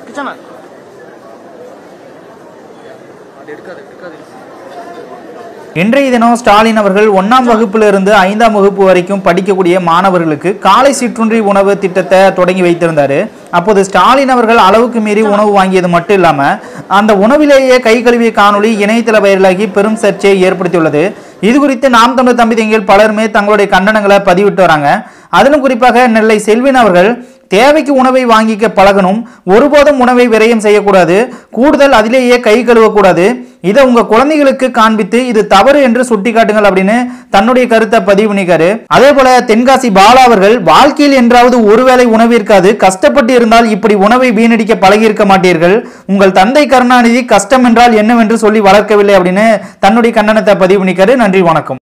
கிச்சனா அது எடுக்காது எடுக்காது இன்றைய தினம் ஸ்டாலின் அவர்கள் ஒன்றாம் வகுப்பிலிருந்து ஐந்தாம் வகுப்பு வரைக்கும் படிக்கக்கூடிய மாணவர்களுக்கு காலை சிற்றுண்டி உணவு திட்டத்தை தொடங்கி வைத்திருந்தாரு அப்போது ஸ்டாலின் அவர்கள் அளவுக்கு மீறி உணவு வாங்கியது மட்டும் இல்லாம அந்த உணவிலேயே கை கழுவிய காணொளி இணையதள வைரலாகி பெரும் சர்ச்சையை ஏற்படுத்தியுள்ளது இது குறித்து நாம் தமிழ் தம்பிதங்கள் பலருமே தங்களுடைய கண்டனங்களை பதிவிட்டு வராங்க அதிலும் குறிப்பாக நெல்லை செல்வின் அவர்கள் தேவைக்கு உணவை வாங்கிக்க பழகணும் ஒருபோதும் உணவை விரயம் செய்யக்கூடாது கூடுதல் அதிலேயே கை கழுவக்கூடாது இதை உங்க குழந்தைகளுக்கு காண்பித்து இது தவறு என்று சுட்டிக்காட்டுங்கள் அப்படின்னு தன்னுடைய கருத்தை பதிவு பண்ணிக்காரு அதே போல தென்காசி பாலா அவர்கள் வாழ்க்கையில் என்றாவது ஒருவேளை உணவு இருக்காது கஷ்டப்பட்டு இருந்தால் இப்படி உணவை வீணடிக்க பழகி இருக்க மாட்டீர்கள் உங்கள் தந்தை கருணாநிதி கஷ்டம் என்றால் என்னவென்று சொல்லி வளர்க்கவில்லை அப்படின்னு தன்னுடைய கண்டனத்தை பதிவு பண்ணிக்காரு நன்றி வணக்கம்